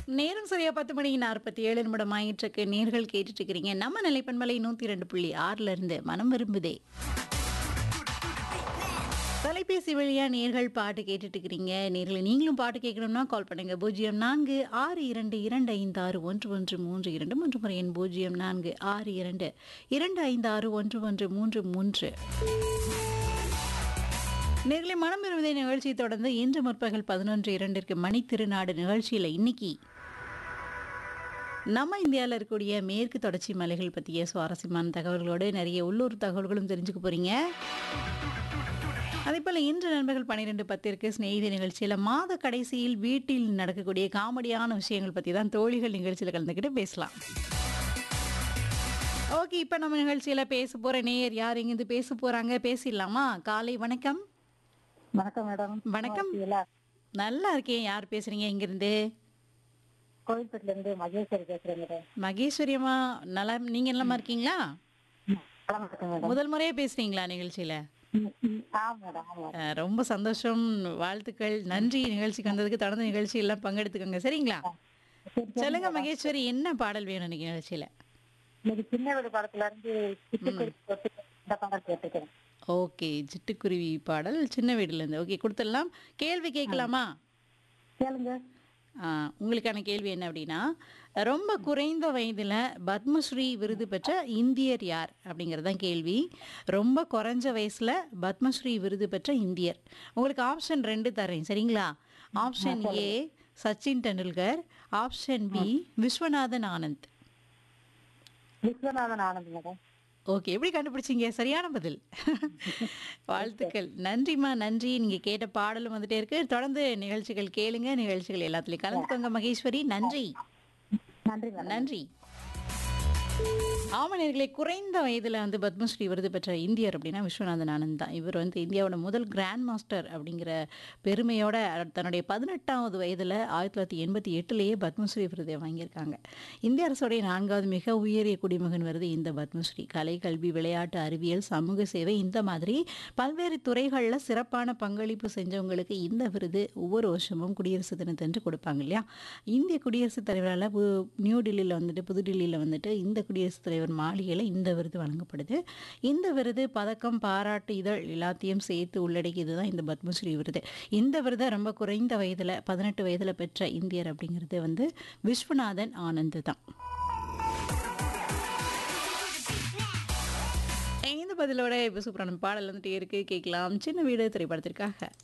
நேரம் சரியா பத்து மணி நாற்பத்தி ஏழு நிமிடம் ஆயிற்றுக்கு நேர்கள் கேட்டுட்டு இருக்கிறீங்க நம்ம நிலைப்பண்பலை நூத்தி ரெண்டு புள்ளி ஆறுல இருந்து மனம் விரும்புதே தொலைபேசி வழியா நேர்கள் பாட்டு கேட்டுட்டு இருக்கிறீங்க நேர்களை நீங்களும் பாட்டு கேட்கணும்னா கால் பண்ணுங்க பூஜ்ஜியம் நான்கு ஆறு இரண்டு இரண்டு ஐந்து ஆறு ஒன்று ஒன்று மூன்று இரண்டு மூன்று முறை எண் பூஜ்ஜியம் நான்கு ஆறு இரண்டு இரண்டு ஐந்து ஆறு ஒன்று ஒன்று மூன்று மூன்று நேர்களை மனம் விரும்புதை நிகழ்ச்சியை தொடர்ந்து இன்று முற்பகல் பதினொன்று இரண்டிற்கு மணி திருநாடு நிகழ்ச்சியில் இன்னைக்கு நம்ம இந்தியாவில் இருக்கக்கூடிய மேற்கு தொடர்ச்சி மலைகள் பற்றிய சுவாரஸ்யமான தகவல்களோடு நிறைய உள்ளூர் தகவல்களும் தெரிஞ்சுக்க போறீங்க அதே போல் இன்று நண்பர்கள் பன்னிரெண்டு பத்திற்கு ஸ்நேகிதி நிகழ்ச்சியில் மாத கடைசியில் வீட்டில் நடக்கக்கூடிய காமெடியான விஷயங்கள் பற்றி தான் தோழிகள் நிகழ்ச்சியில் கலந்துக்கிட்டு பேசலாம் ஓகே இப்போ நம்ம நிகழ்ச்சியில் பேச போகிற நேயர் யார் இங்கிருந்து பேச போகிறாங்க பேசிடலாமா காலை வணக்கம் வணக்கம் மேடம் வணக்கம். இருக்கீங்களா? நல்லா இருக்கேன் யார் பேசுறீங்க இங்கிருந்து கோவில்பேட்டில இருந்து மகேஸ்வரி பேசுறேன் மேடம் மகேஸ்வரி அம்மா நல்லா நீங்க நலமா இருக்கீங்களா நல்லா இருக்கேன் மேடம் முதல் முறையே பேசுறீங்களா நிகழ்ச்சியில ம், ம். ஆ மேடம் ஆமா அஹ், ரொம்ப சந்தோஷம் வாழ்த்துக்கள் நன்றி நிகழ்ச்சிக்கு வந்ததுக்கு தொடர்ந்து நிகழ்ச்சி எல்லாம் பங்கெடுத்துக்கோங்க சரிங்களா சரி, சரி. சொல்லுங்க மகேஸ்வரி என்ன பாடல் வேணும் இன்னைக்கு நிகழ்ச்சியில இன்னைக்கு சின்ன வீடு படத்துல இருந்து சிட்டுக்குருவி கொட்டு இந்த பாடல் கேட்டிருக்கேன் ஓகே சிட்டுக்குருவி பாடல் சின்ன வீடுல இருந்து ஓகே கொடுத்துடலாம் கேள்வி கேட்கலாமா கேளுங்க ஆ, உங்களுக்கான கேள்வி என்ன அப்படின்னா ரொம்ப குறைந்த வயதில் பத்மஸ்ரீ விருது பெற்ற இந்தியர் யார் அப்படிங்கிறது தான் கேள்வி ரொம்ப குறைஞ்ச வயசில் பத்மஸ்ரீ விருது பெற்ற இந்தியர் உங்களுக்கு ஆப்ஷன் ரெண்டு தரேன் சரிங்களா option A Sachin Tendulkar option B Viswanathan Anand Viswanathan Anand madam okay எப்படி கண்டுபிடிச்சீங்க சரியான பதில் வாழ்த்துக்கள் நன்றிம்மா நன்றி நீங்க கேட்ட பாடலும் வந்துட்டே இருக்கு தொடர்ந்து நிகழ்ச்சிகள் கேளுங்க நிகழ்ச்சிகள் எல்லாத்துலயும் கலந்துக்கோங்க மகேஸ்வரி நன்றி நன்றி மேடம் நன்றி ஆமணியர்களே குறைந்த வயதில் வந்து பத்மஸ்ரீ விருது பெற்ற இந்தியர் அப்படின்னா விஸ்வநாதன் ஆனந்த் தான் இவர் வந்து இந்தியாவோட முதல் கிராண்ட் மாஸ்டர் அப்படிங்கிற பெருமையோட தன்னுடைய பதினெட்டாவது வயதில் ஆயிரத்தி தொள்ளாயிரத்தி எண்பத்தி எட்டுலேயே பத்மஸ்ரீ விருதை வாங்கியிருக்காங்க இந்திய அரசுடைய நான்காவது மிக உயரிய குடிமகன் விருது இந்த பத்மஸ்ரீ கலை கல்வி விளையாட்டு அறிவியல் சமூக சேவை இந்த மாதிரி பல்வேறு துறைகளில் சிறப்பான பங்களிப்பு செஞ்சவங்களுக்கு இந்த விருது ஒவ்வொரு வருஷமும் குடியரசு தினத்தன்று கொடுப்பாங்க இல்லையா இந்திய குடியரசுத் தலைவரால் பு- நியூ டெல்லியில் வந்துட்டு புதுடில்லியில் வந்துட்டு இந்த குடியரசுத் தலைவர் மாளிகையில் இந்த விருது வழங்கப்படுது இந்த விருது பதக்கம் பாராட்டு இதழ் எல்லாத்தையும் சேர்த்து உள்ளடக்கியது தான் இந்த பத்மஸ்ரீ விருது இந்த விருதை ரொம்ப குறைந்த வயதில் பதினெட்டு வயதில் பெற்ற இந்தியர் அப்படிங்கிறது வந்து விஸ்வநாதன் ஆனந்த் தான் இந்த பதிலோட இப்போ சூப்பரான பாடல் வந்துட்டே இருக்கு கேட்கலாம் சின்ன வீடு திரைப்படத்திற்காக